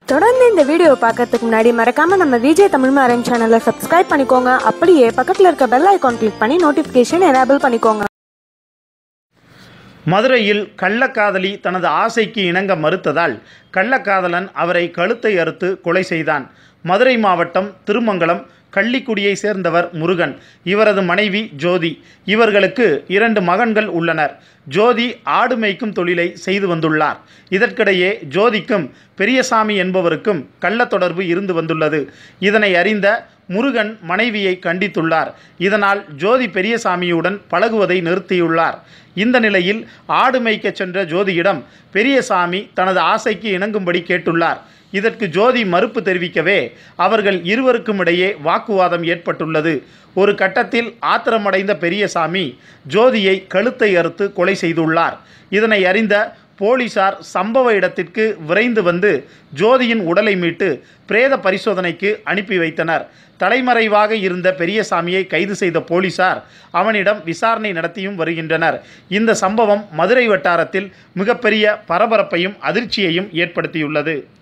தொடர்ந்து இந்த வீடியோ பார்க்கறதுக்கு முன்னாடி மறக்காம நம்ம விஜய் தமிழ் மாறன் சேனலை சப்ஸ்கிரைப் பண்ணிக்கோங்க அப்படியே பக்கத்தில் இருக்க பெல் ஐகான் கிளிக் பண்ணி நோட்டிஃபிகேஷன் எனேபிள் பண்ணிக்கோங்க மதுரையில் கள்ளக்காதலி தனது ஆசைக்கு இணங்க மறுத்ததால் கள்ளக்காதலன் அவரை கழுத்தை அறுத்து கொலை செய்தான் மதுரை மாவட்டம் திருமங்கலம் கள்ளிக்குடியை சேர்ந்தவர் முருகன் இவரது மனைவி ஜோதி இவர்களுக்கு இரண்டு மகன்கள் உள்ளனர் ஜோதி ஆடு மேய்க்கும் தொழிலை செய்து வந்துள்ளார் இதற்கிடையே ஜோதிக்கும் பெரியசாமி என்பவருக்கும் கள்ள தொடர்பு இருந்து வந்துள்ளது இதனை அறிந்த முருகன் மனைவியை கண்டித்துள்ளார் இதனால் ஜோதி பெரியசாமியுடன் பழகுவதை நிறுத்தியுள்ளார் இந்த நிலையில் ஆடு மேய்க்கச் சென்ற ஜோதியிடம் பெரியசாமி தனது ஆசைக்கு இணங்கும்படி கேட்டுள்ளார் இதற்கு ஜோதி மறுப்பு தெரிவிக்கவே அவர்கள் இருவருக்கும் இடையே வாக்குவாதம் ஏற்பட்டுள்ளது ஒரு கட்டத்தில் ஆத்திரமடைந்த பெரியசாமி ஜோதியை கழுத்தை அறுத்து கொலை செய்துள்ளார் இதனை அறிந்த போலீசார் சம்பவ இடத்திற்கு விரைந்து வந்து ஜோதியின் உடலை மீட்டு பிரேத பரிசோதனைக்கு அனுப்பி வைத்தனர் தலைமறைவாக இருந்த பெரியசாமியை கைது செய்த போலீசார் அவனிடம் விசாரணை நடத்தியும் வருகின்றனர் இந்த சம்பவம் மதுரை வட்டாரத்தில் மிகப்பெரிய பரபரப்பையும் அதிர்ச்சியையும் ஏற்படுத்தியுள்ளது